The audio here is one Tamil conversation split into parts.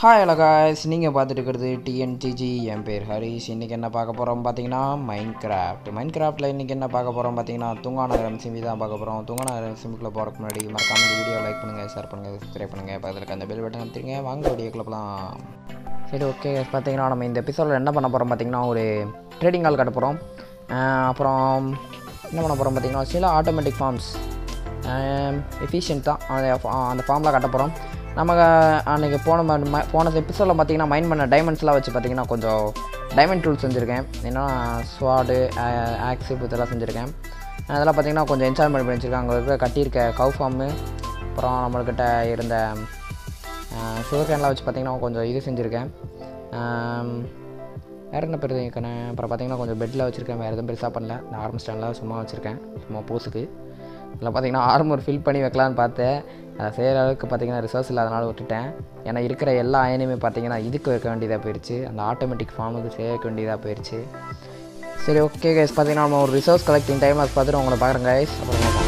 ஹாய் ஹலோ காய்ஸ் நீங்கள் பார்த்துட்டு இருக்கிறது டிஎன்டிஜி என் பேர் ஹரிஷ் இன்றைக்கி என்ன பார்க்க போகிறோம் பார்த்தீங்கன்னா மைண்ட் கிராஃப்ட் மைண்ட் கிராஃப்ட்டில் இன்றைக்கி என்ன பார்க்க போகிறோம் பார்த்தீங்கன்னா துங்காநகரம் சிம்பி தான் பார்க்க போகிறோம் துங்காநகரம் சிம்பிக்குள்ளே போகிறதுக்கு முன்னாடி மறக்காம இந்த வீடியோ லைக் பண்ணுங்கள் ஷேர் பண்ணுங்கள் சப்ஸ்கிரைப் பண்ணுங்கள் பக்கத்தில் இருக்க அந்த பெல் பட்டன் எடுத்துருங்க வாங்க வீடியோக்குள்ள போகலாம் சரி ஓகே பார்த்தீங்கன்னா நம்ம இந்த எபிசோடில் என்ன பண்ண போகிறோம் பார்த்தீங்கன்னா ஒரு ட்ரேடிங் கால் கட்ட போகிறோம் அப்புறம் என்ன பண்ண போகிறோம் பார்த்தீங்கன்னா சில ஆட்டோமேட்டிக் ஃபார்ம்ஸ் எஃபிஷியன்ட் தான் அந்த fa- அந்த ஃபார்ம்லாம் கட்ட போகிறோம் நமக்கு அன்றைக்கி போன ம- ம- போன எபிசோடில் பார்த்தீங்கன்னா மைண்ட் பண்ண டைமண்ட்ஸ்லாம் வச்சு பார்த்தீங்கன்னா கொஞ்சம் டைமண்ட் டூல் செஞ்சுருக்கேன் ஏன்னா ஸ்வாடு ஆக்ஸு இதெல்லாம் செஞ்சுருக்கேன் அதெல்லாம் பார்த்தீங்கன்னா கொஞ்சம் என்ஜாய்மெண்ட் பண்ணி வச்சுருக்கேன் அங்கே இருக்க கட்டியிருக்க கவு ஃபார்மு அப்புறம் நம்மள்கிட்ட இருந்த சுகர் கேன்லாம் வச்சு பார்த்தீங்கன்னா கொஞ்சம் இது செஞ்சுருக்கேன் ஆம், வேறு என்ன பெருது கண்ணே அப்புறம் பார்த்தீங்கன்னா கொஞ்சம் பெட்டில் வச்சுருக்கேன் வேறு எதுவும் பெருசாக பண்ணல இந்த ஆர்ம் ஸ்டாண்டில் சும்மா வச்சுருக்கேன் சும்மா பூஸுக்கு இதில் பார்த்தீங்கன்னா ஆர்மர் ஃபில் பண்ணி வைக்கலான்னு பார்த்தேன் அதை செய்கிற அளவுக்கு பார்த்தீங்கன்னா ரிசோர்ஸ் இல்லாதனால விட்டுட்டேன் ஏன்னா இருக்கிற எல்லா அயனுமே பார்த்தீங்கன்னா இதுக்கு வைக்க வேண்டியதாக போயிடுச்சு அந்த ஆட்டோமேட்டிக் ஃபார்முக்கு சேர்க்க வேண்டியதாக போயிடுச்சு சரி ஓகே கைஸ் பார்த்தீங்கன்னா நம்ம ஒரு ரிசோர்ஸ் கலெக்டிங் டைமில் பார்த்துட்டு உங்களை பார்க்குறேன் கைஸ் அப்புறம் பார்ப்போம்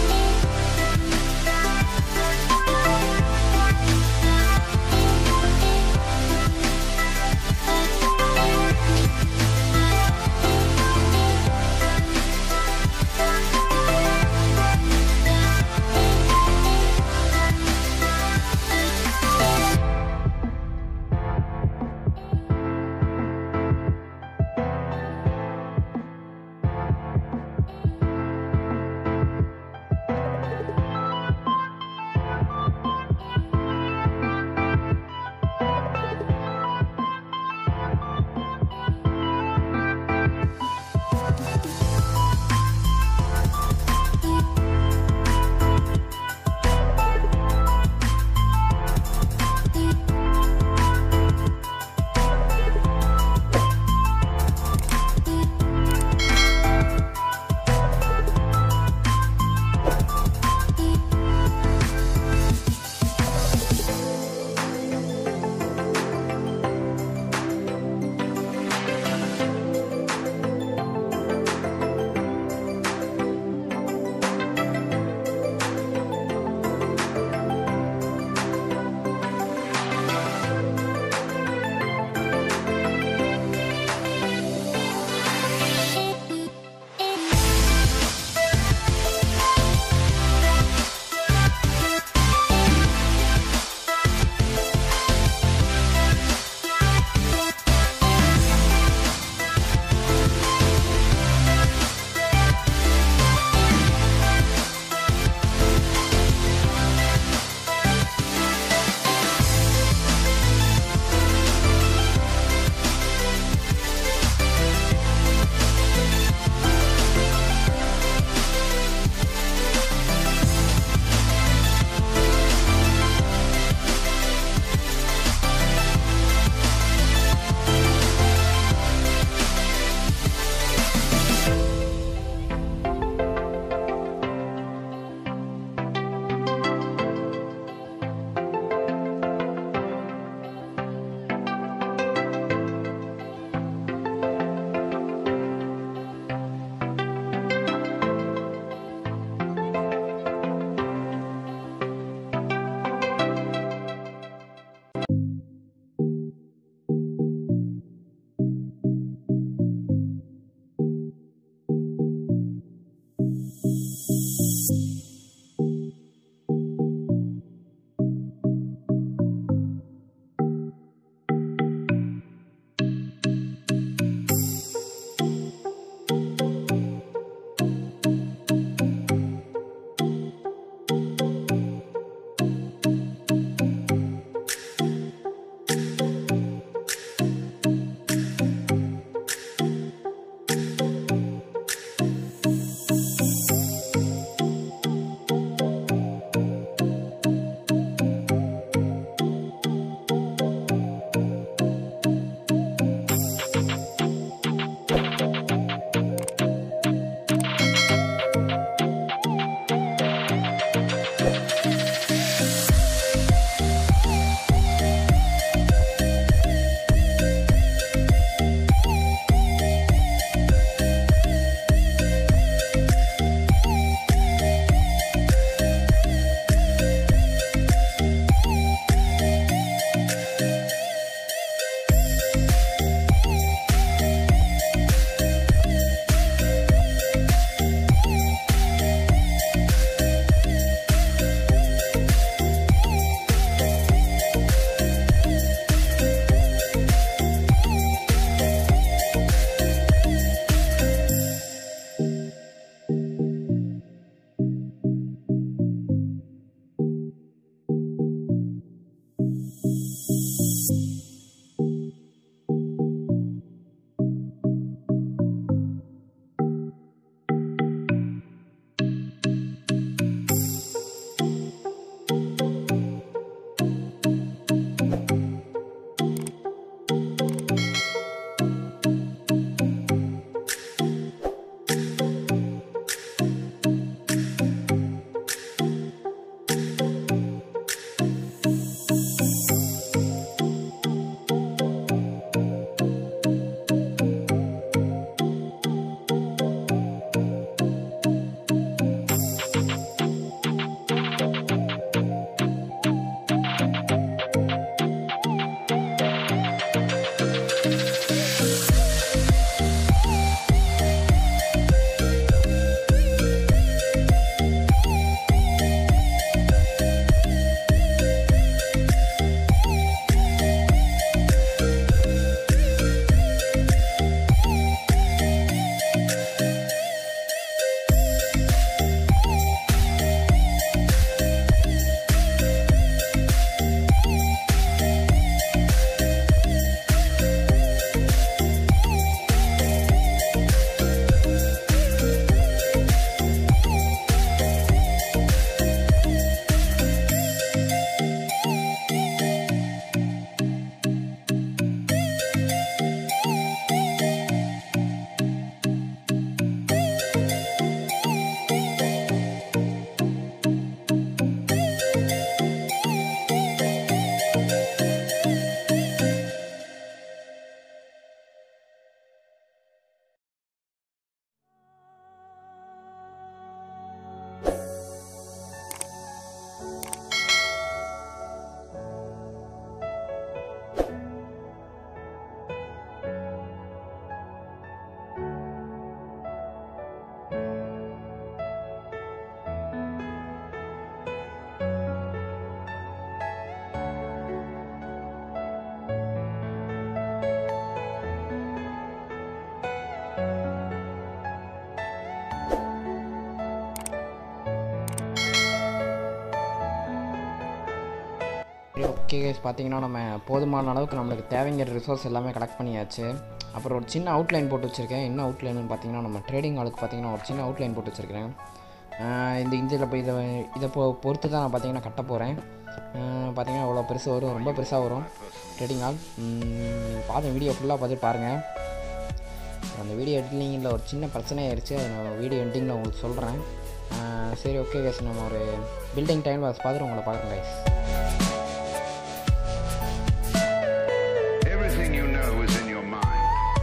சரி ஓகே கைஸ் பார்த்தீங்கன்னா நம்ம போதுமான அளவுக்கு நம்மளுக்கு தேவைங்கிற ரிசோர்ஸ் எல்லாமே கலெக்ட் பண்ணியாச்சு அப்புறம் ஒரு சின்ன அவுட்லைன் போட்டு வச்சுருக்கேன் என்ன அவுட்லைன்னு பார்த்தீங்கன்னா நம்ம ட்ரேடிங் ஆளுக்கு பார்த்தீங்கன்னா ஒரு சின்ன அவுட்லைன் போட்டு வச்சுருக்கேன் இந்த இதில் இப்போ இதை இதை பொ பொறுத்து தான் நான் பார்த்தீங்கன்னா கட்ட போகிறேன் பார்த்தீங்கன்னா அவ்வளோ பெருசு வரும் ரொம்ப பெருசாக வரும் ட்ரேடிங் ஆல் பார்த்த வீடியோ ஃபுல்லாக பார்த்துட்டு பாருங்கள் அந்த வீடியோ எடிட்டிங்கில் ஒரு சின்ன பிரச்சனை ஆயிடுச்சு அதை நான் வீடியோ எடிட்டிங்கில் உங்களுக்கு சொல்கிறேன் சரி ஓகே கைஸ் நம்ம ஒரு பில்டிங் டைம் பாஸ் பார்த்துட்டு உங்களை பார்க்குறேன் guys Everything you know is in your mind.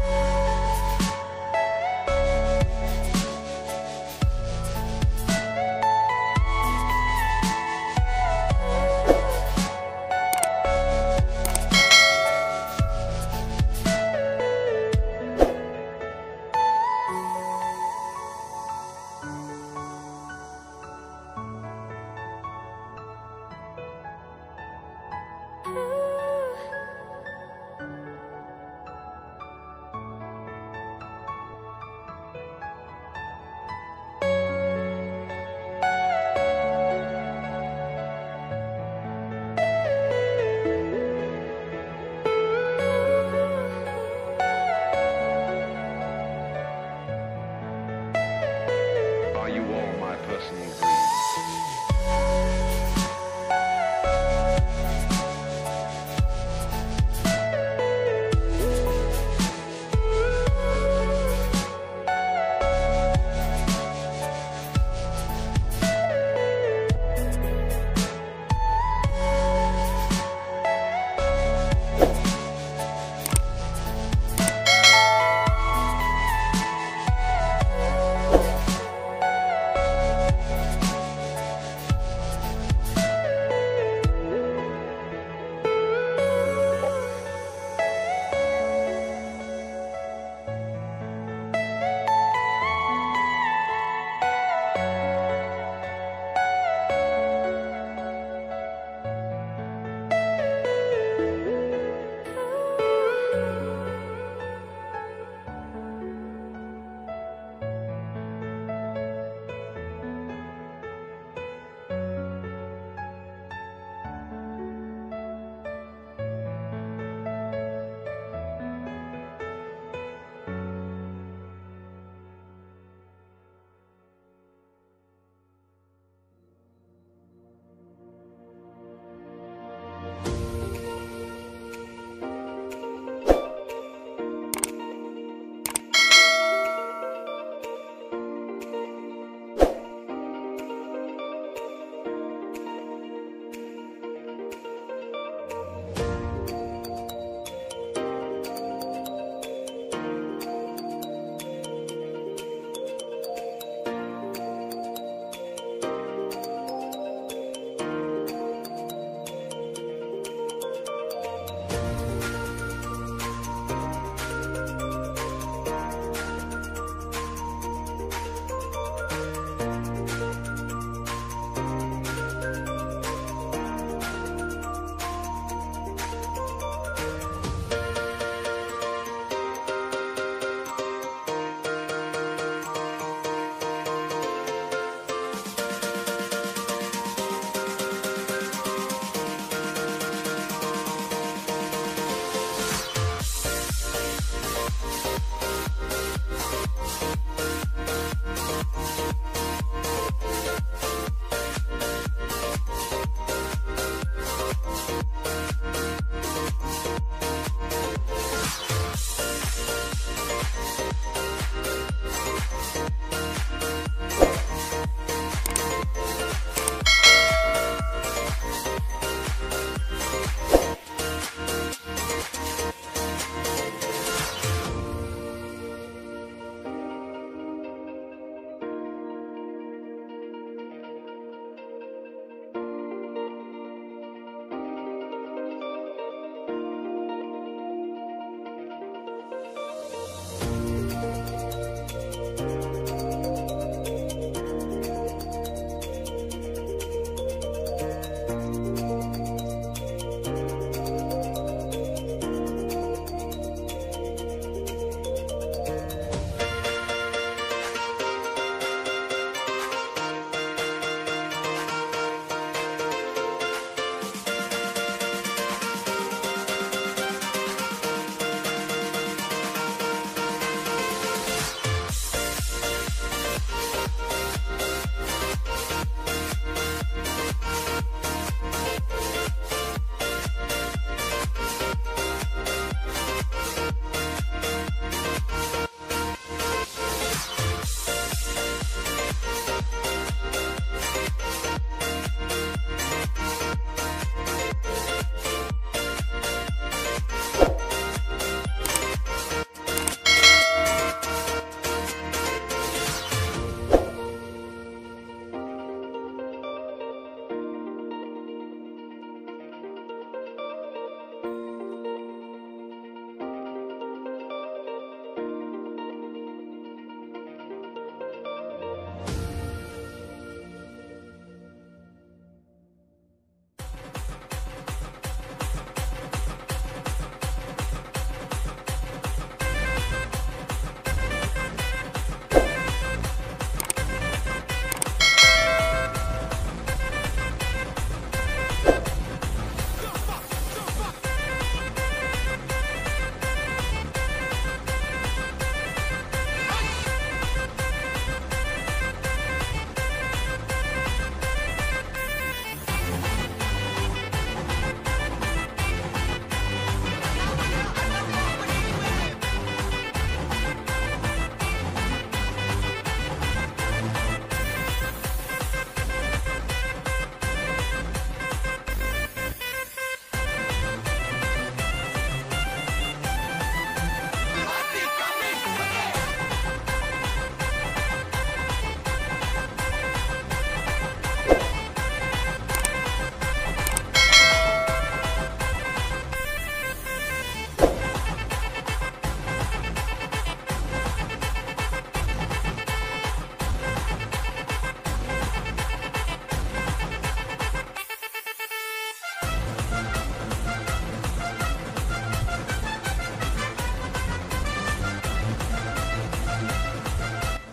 Are you all my personal dreams?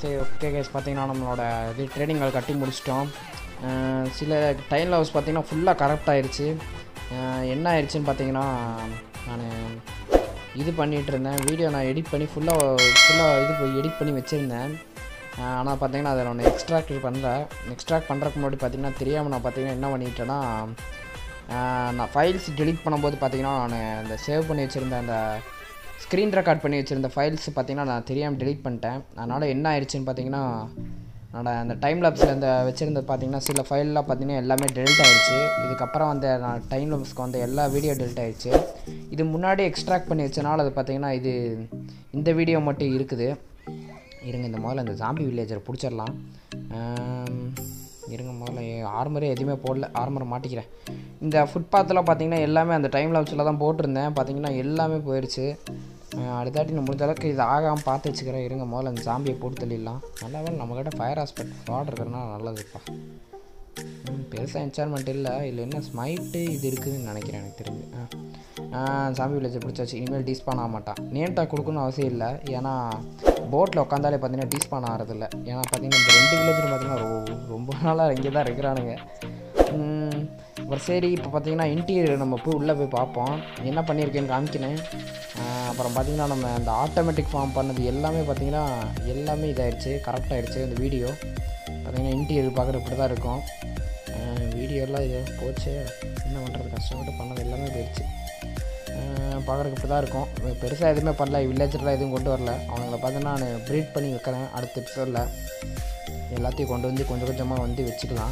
சரி ஓகே கேஸ் பார்த்தீங்கன்னா நம்மளோட இது ட்ரேடிங் கால் கட்டி முடிச்சிட்டோம் அஹ் சில டைம் லவ்ஸ் பார்த்தீங்கன்னா ஃபுல்லாக கரெக்ட் ஆயிடுச்சு அஹ் என்ன ஆயிடுச்சுன்னு பார்த்தீங்கன்னா நான் இது பண்ணிகிட்டு இருந்தேன் வீடியோ நான் எடிட் பண்ணி ஃபுல்லாக ஃபுல்லாக இது எடிட் பண்ணி வச்சுருந்தேன் ஆனால் பார்த்தீங்கன்னா அதை நான் எக்ஸ்ட்ராக்ட் பண்ணுறேன் எக்ஸ்ட்ராக்ட் பண்ணுறதுக்கு முன்னாடி பார்த்தீங்கன்னா தெரியாமல் நான் பார்த்தீங்கன்னா என்ன பண்ணிட்டேன்னா ஆஹ் நான் ஃபைல்ஸ் delete பண்ணும்போது பார்த்தீங்கன்னா நான் அந்த சேவ் பண்ணி வச்சுருந்த அந்த ஸ்க்ரீன் ரெக்கார்ட் பண்ணி வச்சுருந்த ஃபைல்ஸ் பார்த்தீங்கன்னா நான் தெரியாமல் delete பண்ணிட்டேன் அதனால் என்ன ஆயிடுச்சுன்னு பார்த்தீங்கன்னா என்னோட அந்த டைம் லாப்ஸில் இந்த வச்சுருந்த பார்த்தீங்கன்னா சில ஃபைல்லாம் பார்த்தீங்கன்னா எல்லாமே டெலிட் ஆயிடுச்சு இதுக்கப்புறம் வந்து நான் டைம் லாப்ஸ்க்கு வந்து எல்லா வீடியோ டெலிட் ஆயிடுச்சு இது முன்னாடி எக்ஸ்ட்ராக்ட் பண்ணி வச்சனால அது பார்த்தீங்கன்னா இது இந்த வீடியோ மட்டும் இருக்குது இருங்க இந்த முதல்ல இந்த ஜாம்பி வில்லேஜரை பிடிச்சிடலாம் ஆம், இருங்க முதல்ல ஆர்மரே எதுவுமே போடல ஆர்மரை மாட்டிக்கிறேன் இந்த ஃபுட்பாத்தில் பார்த்தீங்கன்னா எல்லாமே அந்த டைம் லாப்ஸில் தான் போட்டிருந்தேன் பார்த்தீங்கன்னா எல்லாமே போயிடுச்சு அஹ் அடுத்தாட்டி நான் முடிஞ்ச அளவுக்கு இது ஆகாமல் பார்த்து வச்சுக்கிறேன் இருங்க முதல்ல அந்த ஜாம்பியை போட்டு தள்ளிடலாம் நல்லா வேலை நம்மக்கிட்ட ஃபயர் ஹாஸ்பிட்டல் ஃப்ராட் இருக்கிறதுனால நல்லதுப்பா பெருசாக என்சார்மெண்ட் இல்லை இதில் என்ன ஸ்மைட்டு இது இருக்குதுன்னு நினைக்கிறேன் எனக்கு தெரிஞ்சு ஆ சாமி வில்லேஜை பிடிச்சாச்சு இனிமேல் டீஸ்பான் ஆக மாட்டான் நேம் டாக் கொடுக்கணும்னு அவசியம் இல்லை ஏன்னா போட்டில் உட்காந்தாலே பார்த்தீங்கன்னா டீஸ்பான் ஆகிறதில்ல ஏன்னா பார்த்தீங்கன்னா இந்த ரெண்டு வில்லேஜில் பார்த்தீங்கன்னா ரொ- ரொம்ப நாளாக இங்கே தான் இருக்கிறானுங்க ம், அப்புறம் சரி இப்போ பார்த்தீங்கன்னா இன்டீரியர் நம்ம போய் உள்ளே போய் பார்ப்போம் என்ன பண்ணியிருக்கேன்னு காமிக்கினேன் ஆ, அப்புறம் பார்த்தீங்கன்னா நம்ம அந்த ஆட்டோமேட்டிக் ஃபார்ம் பண்ணது எல்லாமே பார்த்தீங்கன்னா எல்லாமே இதாகிடுச்சு கரெக்டாகிடுச்சு இந்த வீடியோ பார்த்தீங்கன்னா இன்டீரியர் பார்க்குறது இப்படி தான் இருக்கும் வீடியோலாம் இது போச்சு என்ன பண்ணுறது கஷ்டப்பட்டு பண்ணது எல்லாமே போயிடுச்சு பார்க்குறதுக்கு இப்படி தான் இருக்கும் பெருசாக எதுவுமே பண்ணல வில்லேஜர்லாம் எதுவும் கொண்டு வரல அவங்கள பார்த்து நான் ப்ரீட் பண்ணி வைக்கிறேன் அடுத்த எபிசோடில் எல்லாத்தையும் கொண்டு வந்து கொஞ்சம் கொஞ்சமாக வந்து வச்சுக்கலாம்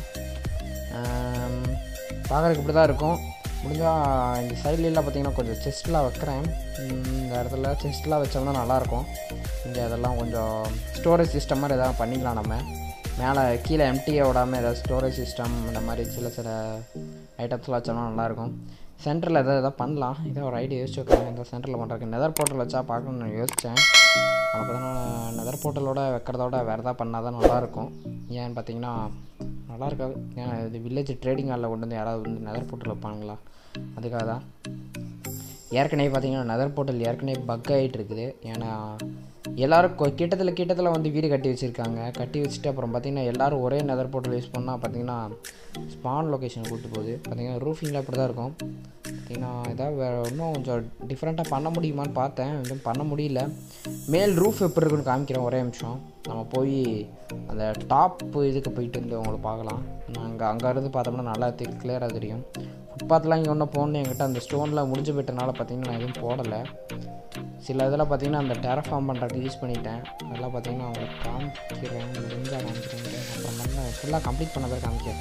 பார்க்குறதுக்கு இப்படி தான் இருக்கும் முடிஞ்சால் இந்த சைட்லலாம் பார்த்தீங்கன்னா கொஞ்சம் செஸ்ட்லாம் வைக்கிறேன் உம், இந்த இடத்துல செஸ்ட்லாம் வச்சோம்னா நல்லாயிருக்கும் இங்கே அதெல்லாம் கொஞ்சம் ஸ்டோரேஜ் சிஸ்டம் மாதிரி எதாவது பண்ணிக்கலாம் நம்ம மேலே கீழே எம்டியை விடாமல் ஏதாவது ஸ்டோரேஜ் சிஸ்டம் இந்த மாதிரி சில சில ஐட்டம்ஸ்லாம் வச்சோம்னா நல்லாயிருக்கும் சென்டரில் எதாவது எதாவது பண்ணலாம் இதை ஒரு ஐடியா யோசிச்சு வைக்கிறேன் இந்த சென்டரில் பண்ணுறதுக்கு நெதர் போர்ட்டல் வச்சா பார்க்கணும்னு நான் யோசித்தேன் ஆனால் பார்த்தீங்கன்னா நெதர் போர்ட்டலோட வைக்கிறதோட வேறு எதாவது பண்ணால் தான் நல்லாயிருக்கும் ஏன்னு பார்த்தீங்கன்னா நல்லா இருக்காது ஏன்னா இது வில்லேஜ் ட்ரேடிங் ஹாலில் கொண்டு வந்து யாராவது வந்து நெதர் போர்ட்டல் வைப்பாங்களா அதுக்காக தான் ஏற்கனவே பார்த்தீங்கன்னா நெதர் போர்ட்டல் ஏற்கனவே பக் ஆகிட்டு இருக்குது ஏன்னா எல்லாரும் கொ- கிட்டத்தில் கிட்டத்தில் வந்து வீடு கட்டி வச்சுருக்காங்க கட்டி வச்சுட்டு அப்புறம் பார்த்தீங்கன்னா எல்லாரும் ஒரே நெதர் போர்ட்டல் யூஸ் பண்ணால் பார்த்தீங்கன்னா ஸ்பான் லொக்கேஷன் கூட்டு போகுது பார்த்தீங்கன்னா ரூஃபிங்கில் அப்படி தான் இருக்கும் பார்த்தீங்கன்னா ஏதாவது வேறு இன்னும் கொஞ்சம் டிஃப்ரெண்ட்டாக பண்ண முடியுமான்னு பார்த்தேன் எதுவும் பண்ண முடியல மேல் ரூஃப் எப்படி இருக்குன்னு காமிக்கிறேன் ஒரே நிமிஷம் நம்ம போய் அந்த டாப் இதுக்கு போயிட்டு வந்து உங்களை பார்க்கலாம் அங்கே அங்கே இருந்து பார்த்தோம்னா நல்லா கிளியராக தெரியும் ஃபுட்பாத்லாம் இங்கே ஒன்றும் போகணும் என்கிட்ட அந்த ஸ்டோன்லாம் முடிஞ்சு போயிட்டனால பார்த்தீங்கன்னா நான் எதுவும் போடலை சில இதில் பார்த்தீங்கன்னா அந்த டெரஃபார்ம் பண்ணுறதுக்கு யூஸ் பண்ணிட்டேன் அதெல்லாம் பார்த்தீங்கன்னா உங்களுக்கு காமிக்கிறேன் முடிஞ்சால் காமிக்கிறேன் அப்புறம் பண்ண ஃபுல்லாக கம்ப்ளீட் பண்ண பிறகு காமிக்கிறேன்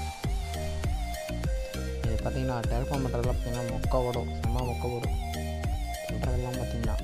இது பார்த்தீங்கன்னா டெரஃபார்ம் பண்ணுறதுலாம் பார்த்தீங்கன்னா மொக்க ஓடும் செம்ம மொக்க ஓடும் பண்ணுறதெல்லாம் பார்த்தீங்கன்னா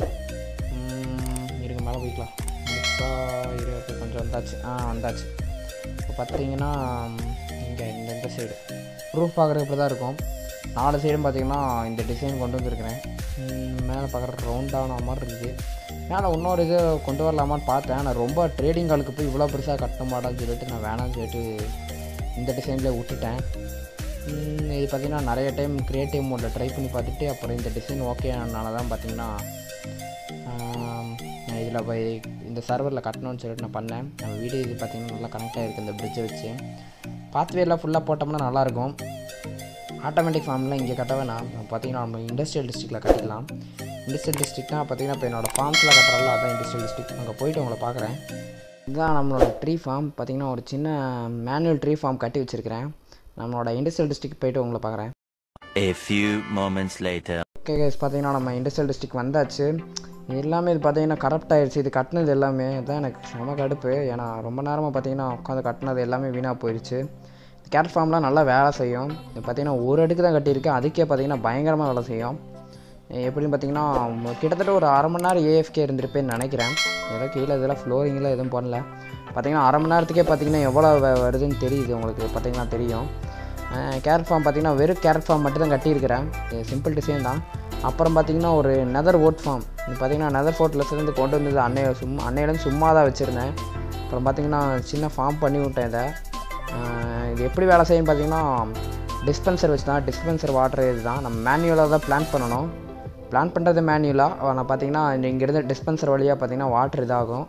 ம், இருங்க மேலே போய்க்கலாம் முக்கா இருபது கொஞ்சம் வந்தாச்சு ஆ வந்தாச்சு இப்போ பார்த்தீங்கன்னா இங்கே இந்த இந்த சைடு ப்ரூஃப் பார்க்குறது இப்படி தான் இருக்கும் நாலு சைடும் பார்த்தீங்கன்னா இந்த டிசைன் கொண்டு வந்திருக்கிறேன் ம், மேலே பார்க்குற ரவுண்டான மாதிரி இருக்குது மேலே இன்னொரு இது கொண்டு வரலாமான்னு பார்த்தேன் நான் ரொம்ப ட்ரேடிங் காலுக்கு போய் இவ்வளோ பெருசாக கட்டமாடான்னு சொல்லிட்டு நான் வேணாம்னு சொல்லிட்டு இந்த டிசைனில் விட்டுட்டேன் ம், இது பார்த்தீங்கன்னா நிறைய டைம் க்ரியேட்டிவ் மோடில் ட்ரை பண்ணி பார்த்துட்டு அப்புறம் இந்த டிசைன் ஓகே ஆனால தான் பார்த்தீங்கன்னா ஆம், நான் இதில் போய் இந்த சர்வரில் கட்டணும்னு சொல்லிட்டு நான் பண்ணேன் நம்ம வீடு இது பார்த்தீங்கன்னா நல்லா கனெக்ட் ஆகிருக்கு இந்த பிரிட்ஜை வச்சு பாத்வேலாம் ஃபுல்லாக போட்டோம்னா நல்லாயிருக்கும் ஆட்டோமேட்டிக் ஃபார்ம்லாம் இங்கே கட்ட வேணாம் பார்த்தீங்கன்னா நம்ம இண்டஸ்ட்ரியல் டிஸ்ட்ரிக்டில் கட்டிக்கலாம் இண்டஸ்ட்ரியல் டிஸ்ட்ரிக்ட்னா பார்த்தீங்கன்னா இப்போ என்னோடய ஃபார்ம்ஸில் கட்டுறதுல அதான் இண்டஸ்ட்ரியல் டிஸ்ட்ரிக்ட் அங்கே போயிட்டு உங்களை பார்க்குறேன் இதுதான் நம்மளோட ட்ரீ ஃபார்ம் பார்த்தீங்கன்னா ஒரு சின்ன மேனுவல் ட்ரீ ஃபார்ம் கட்டி வச்சுருக்கிறேன் நம்மளோட இண்டஸ்ட்ரியல் டிஸ்ட்ரிக்ட் போயிட்டு உங்களை பார்க்குறேன் A few moments later. Okay guys பார்த்தீங்கன்னா நம்ம இண்டஸ்ட்ரியல் டிஸ்ட்ரிக்ட் வந்தாச்சு இது எல்லாமே இது பார்த்தீங்கன்னா கரப்ட் ஆயிடுச்சு இது கட்டினது எல்லாமே தான் எனக்கு செம கடுப்பு ஏன்னா ரொம்ப நேரமாக பார்த்தீங்கன்னா உட்காந்து கட்டினது எல்லாமே வீணாக போயிடுச்சு கேட் ஃபார்ம்லாம் நல்லா வேலை செய்யும் இது பார்த்தீங்கன்னா ஒரு அடுக்கு தான் கட்டியிருக்கேன் அதுக்கே பார்த்தீங்கன்னா பயங்கரமாக வேலை செய்யும் எப்படின்னு பார்த்தீங்கன்னா ம- கிட்டத்தட்ட ஒரு அரை மணி நேரம் ஏஎஃப்கே இருந்திருப்பேன்னு நினைக்கிறேன் ஏதோ கீழே இதெல்லாம் ஃப்ளோரிங்கில் எதுவும் பண்ணல பார்த்தீங்கன்னா அரை மணி நேரத்துக்கே பார்த்தீங்கன்னா எவ்வளோ வ- வருதுன்னு தெரியுது உங்களுக்கு பார்த்தீங்கன்னா தெரியும் கேரட் ஃபார்ம் பார்த்தீங்கன்னா வெறும் கேரட் ஃபார்ம் மட்டும் தான் கட்டியிருக்கிறேன் இது சிம்பிள் டிசைன் தான் அப்புறம் பார்த்தீங்கன்னா ஒரு நெதர் ஓட் ஃபார்ம் இது பார்த்தீங்கன்னா நெதர் ஃபோர்ட்டில் இருந்து கொண்டு வந்தது அன்னைய சும்மா அன்னையிலேருந்து சும்மா தான் வச்சுருந்தேன் அப்புறம் பார்த்தீங்கன்னா சின்ன ஃபார்ம் பண்ணி விட்டேன் இதை ஆஹ் இது எப்படி வேலை செய்யும் பார்த்தீங்கன்னா டிஸ்பென்சர் வச்சு தான் டிஸ்பென்சர் வாட்டர் இது தான் நம்ம மேனுவலாக தான் பிளான் பண்ணணும் பிளான் பண்ணுறது மேனுவலாக ஆனால் பார்த்தீங்கன்னா இங்கேருந்து டிஸ்பென்சர் வழியாக பார்த்தீங்கன்னா வாட்டர் இதாகும்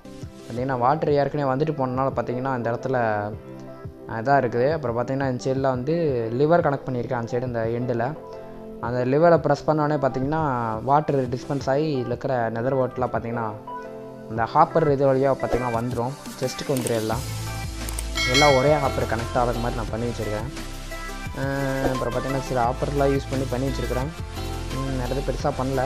பார்த்தீங்கன்னா வாட்டர் ஏற்கனவே வந்துட்டு போனனால பார்த்தீங்கன்னா அந்த இடத்துல இதாக இருக்குது அப்புறம் பார்த்தீங்கன்னா இந்த சைடில் வந்து லிவர் கனெக்ட் பண்ணியிருக்கேன் அந்த சைடு இந்த எண்டில் அந்த லிவரை ப்ரெஸ் பண்ணோடனே பார்த்தீங்கன்னா வாட்டர் டிஸ்பென்ஸ் ஆகி இதுல இருக்கிற நெதர் வாட்டர்லாம் பார்த்தீங்கன்னா இந்த ஹாப்பர் இது வழியாக பார்த்தீங்கன்னா வந்துடும் செஸ்ட்டுக்கு வந்துடும் எல்லாம் எல்லாம் ஒரே ஹாப்பர் கனெக்ட் ஆகிற மாதிரி நான் பண்ணி வச்சுருக்கேன் அஹ் அப்புறம் பார்த்தீங்கன்னா சில ஆப்பர்லாம் யூஸ் பண்ணி பண்ணி வச்சுருக்கிறேன் நிறைய பெருசாக பண்ணல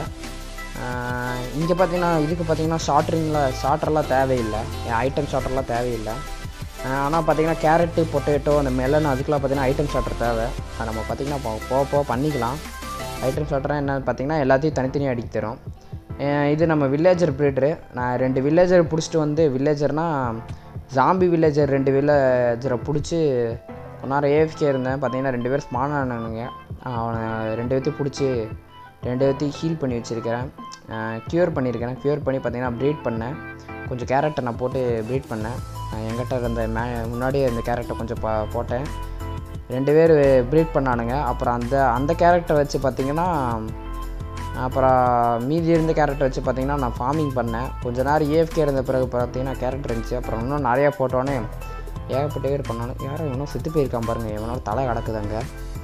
இங்கே பார்த்தீங்கன்னா இதுக்கு பார்த்தீங்கன்னா ஷார்ட்ரிங்கில் ஷார்ட்டர்லாம் தேவையில்லை ஐட்டம் ஷார்ட்டர்லாம் தேவையில்லை ஆனால் பார்த்தீங்கன்னா கேரட்டு பொட்டேட்டோ அந்த மெலன் அதுக்கெலாம் பார்த்தீங்கன்னா ஐட்டம் ஷார்ட்டர் தேவை அது நம்ம பார்த்தீங்கன்னா போ- போக போக பண்ணிக்கலாம் ஐட்டம் ஷார்ட்டராக என்னன்னு பார்த்தீங்கன்னா எல்லாத்தையும் தனித்தனியாக அடிக்க தரும் அஹ் இது நம்ம வில்லேஜர் ப்ரீடரு நான் ரெண்டு வில்லேஜர் பிடிச்சிட்டு வந்து வில்லேஜர்னால் ஜாம்பி வில்லேஜர் ரெண்டு வில்லேஜரை பிடிச்சி கொஞ்ச நேரம் ஏஎஃப்கே இருந்தேன் பார்த்தீங்கன்னா ரெண்டு பேர் ஸ்பான் ஆனானுங்க அவனை ரெண்டு பேர்த்தையும் பிடிச்சி ரெண்டு பேர்த்தையும் ஹீல் பண்ணி வச்சுருக்கிறேன் க்யூர் பண்ணியிருக்கிறேன் க்யூர் பண்ணி பார்த்தீங்கன்னா ப்ரீட் பண்ணேன் கொஞ்சம் கேரட்டை நான் போட்டு ப்ரீட் பண்ணேன் அஹ் என்கிட்ட இருந்த மே முன்னாடியே இந்த கேரட்டை கொஞ்சம் பா போட்டேன் ரெண்டு பேர் ப்ரீட் பண்ணானுங்க அப்புறம் அந்த அந்த கேரக்டரை வச்சு பார்த்தீங்கன்னா அப்புறம் மீதி இருந்த கேரக்டர் வச்சு பார்த்தீங்கன்னா நான் ஃபார்மிங் பண்ணேன் கொஞ்ச நேரம் ஏஎஃப்கே இருந்த பிறகு பார்த்தீங்கன்னா கேரக்டர் இருந்துச்சு அப்புறம் இன்னும் நிறையா போட்டோன்னே ஏகப்பட்ட பேர் பண்ணானு யாரும் இவனும் செத்து போயிருக்கான் பாருங்கள் இவனோட தலை கிடக்குதாங்க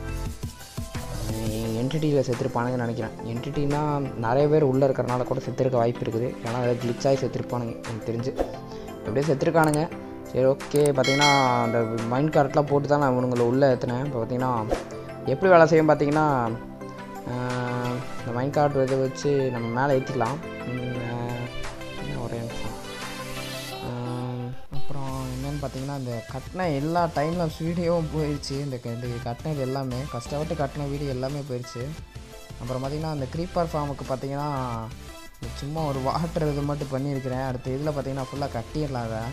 என்டிட்டியில் செத்துருப்பானுங்கன்னு நினைக்கிறேன் என்டிட்டினா நிறைய பேர் உள்ளே இருக்கிறனால கூட செத்துருக்க வாய்ப்பு இருக்குது ஏன்னா அதை glitch ஆகி செத்துருப்பானுங்க எனக்கு தெரிஞ்சு எப்படியோ செத்துருக்கானுங்க சரி ஓகே பார்த்தீங்கன்னா அந்த மைண்ட் கார்ட்லாம் போட்டு தான் நான் இவனுங்களை உள்ளே ஏற்றினேன் இப்போ பார்த்தீங்கன்னா எப்படி வேலை செய்யும் பார்த்தீங்கன்னா ஆஹ், இந்த மைண்ட் கார்டு இதை வச்சு நம்ம மேலே ஏற்றிக்கலாம் ஒரே நிமிஷம் ஆஹ், அப்புறம் என்னன்னு பார்த்தீங்கன்னா இந்த கட்டின எல்லா டைமில் வீடியோவும் போயிடுச்சு இந்த க- இந்த கட்டினது எல்லாமே கஷ்டப்பட்டு கட்டின வீடியோ எல்லாமே போயிடுச்சு அப்புறம் பார்த்தீங்கன்னா அந்த க்ரீப்பர் ஃபார்முக்கு பார்த்தீங்கன்னா சும்மா ஒரு வாட்டர் இது மட்டும் பண்ணியிருக்கிறேன் அடுத்த இதில் பார்த்தீங்கன்னா ஃபுல்லாக கட்டிடலாம் அதை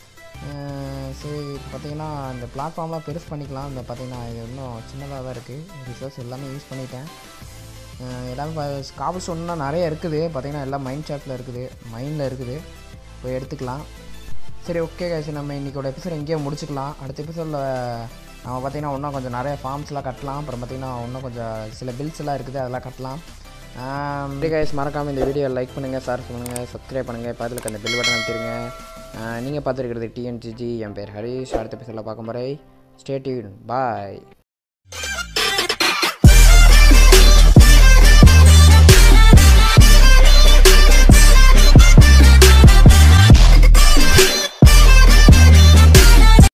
அஹ் சரி இப்போ பார்த்தீங்கன்னா இந்த பிளாட்ஃபார்ம்லாம் பெருசு பண்ணிக்கலாம் இந்த பார்த்தீங்கன்னா இது இன்னும் சின்னதாக தான் இருக்குது ரிசோர்ஸ் எல்லாமே யூஸ் பண்ணிட்டேன் அஹ் எல்லாமே காபல் ஸ்டோன்லாம் நிறைய இருக்குது பார்த்தீங்கன்னா எல்லாம் மைண்ட் ஷாப்பில் இருக்குது மைண்டில் இருக்குது போய் எடுத்துக்கலாம் சரி ஓகே guys நம்ம இன்றைக்கோட எபிசோட் எங்கேயோ முடிச்சுக்கலாம் அடுத்த எபிசோடில் நம்ம பார்த்தீங்கன்னா இன்னும் கொஞ்சம் நிறைய ஃபார்ம்ஸ்லாம் கட்டலாம் அப்புறம் பார்த்தீங்கன்னா இன்னும் கொஞ்சம் சில பில்ஸ் எல்லாம் இருக்குது அதெல்லாம் கட்டலாம் சரி கைஸ் மறக்காமல் இந்த வீடியோ லைக் பண்ணுங்கள் ஷேர் பண்ணுங்கள் சப்ஸ்கிரைப் பண்ணுங்கள் இப்போ அதில் அந்த பெல் பட்டன் அமைத்திருங்க நீங்கள் பார்த்துருக்கிறது டிஎன்ஜிஜி என் பேர் ஹரிஷ் அடுத்த எபிசோடில் பார்க்கும் முறை ஸ்டே டியூன் பாய்